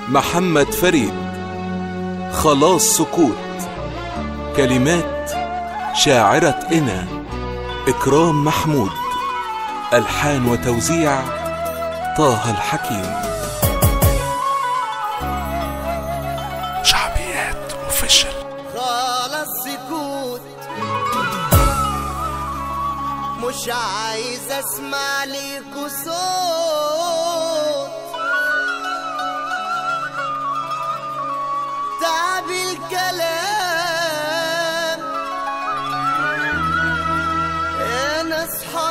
محمد فريد خلاص سكوت كلمات شاعرة إنا إكرام محمود ألحان وتوزيع طه الحكيم شعبيات اوفيشال خلاص سكوت مش عايز اسمع ليكوا صوت تعب الكلام يا ناس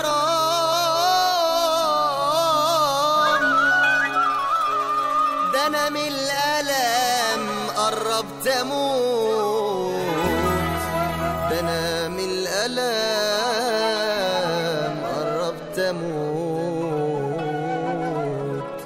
حرام ده انا من الالم قربت اموت ده انا من الالم قربت اموت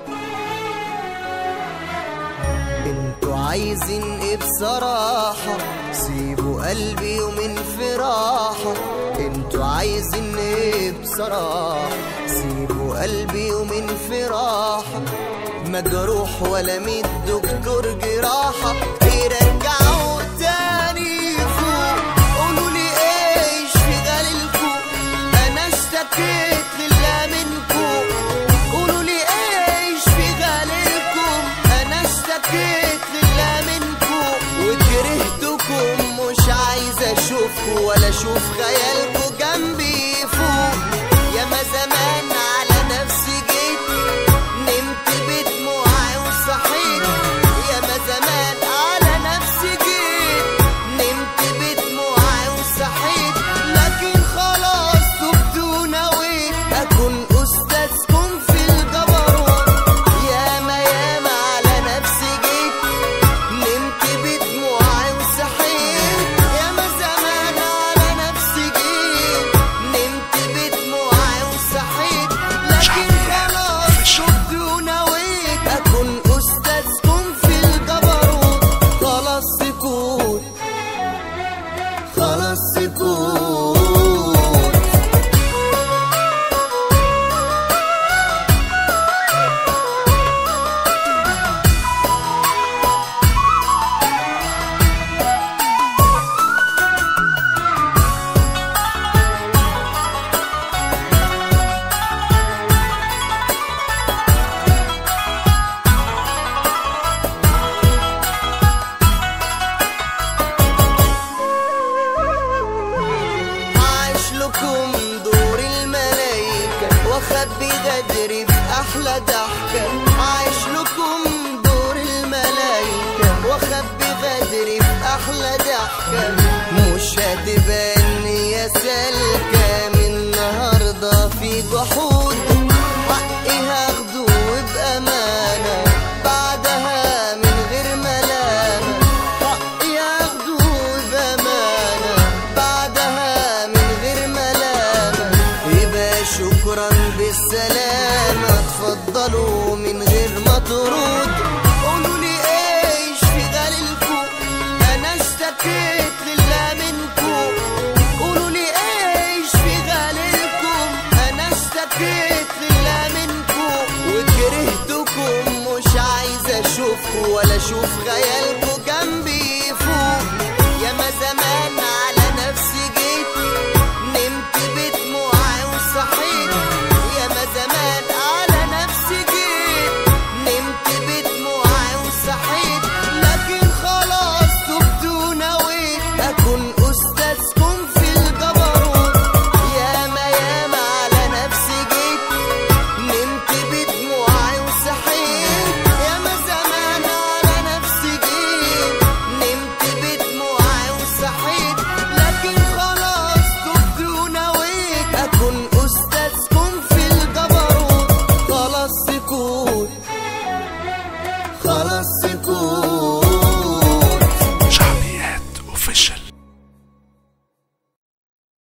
انتوا عايزين ايه بصراحة سيبوا قلبي يومين في راحة انتوا عايزين ايه بصراحة سيبوا قلبي يومين في راحة مجروح ولا ميت دكتور جراحة يرجعوا تاني فوق قولوا لي ايش في غاللكوا انا اشتكيت لله منكم قولوا لي ايش في غاللكم انا اشتكيت لله منكم وكرهتكم مش عايز اشوفكم ولا اشوف خيالكم جنبي فوق يا ما زمان على نفسي جيت نمت بدموعي وصحيت يا ما زمان على نفسي جيت نمت بدموعي وصحيت لكن خلاص تبت ونويت اكون استاذكم في الجبروت ياما ياما على نفسي جيت نمت بدموعي وصحيت ياما زمان على نفسي جيت نمت بدموعي وصحيت لكن خلاص تبت ونويت اكون استاذكم في الجبروت خلاص سكوت خلاص سكوت عايش لكم دور الملايكة واخبي غدري في احلى ضحكة عايش لكم دور الملايكة واخبي غدري في احلى ضحكة مش هتبان يا سالكة من النهاردة في جحود حقي هاخده بأمانة بعدها من غير ملامة حقي هاخده بأمانة بعدها من غير ملامة يبقى شكرا بالسلامة اتفضلوا من غير ما ترد قولوا لي ايش في غاللكوا انا اشتكيت لله منكوا قولوا لي ايش في غاللكم انا اشتكيت لله منكوا وكرهتكم مش عايز اشوفكوا ولا اشوف خيالكوا جنبي فوق يا ما زمان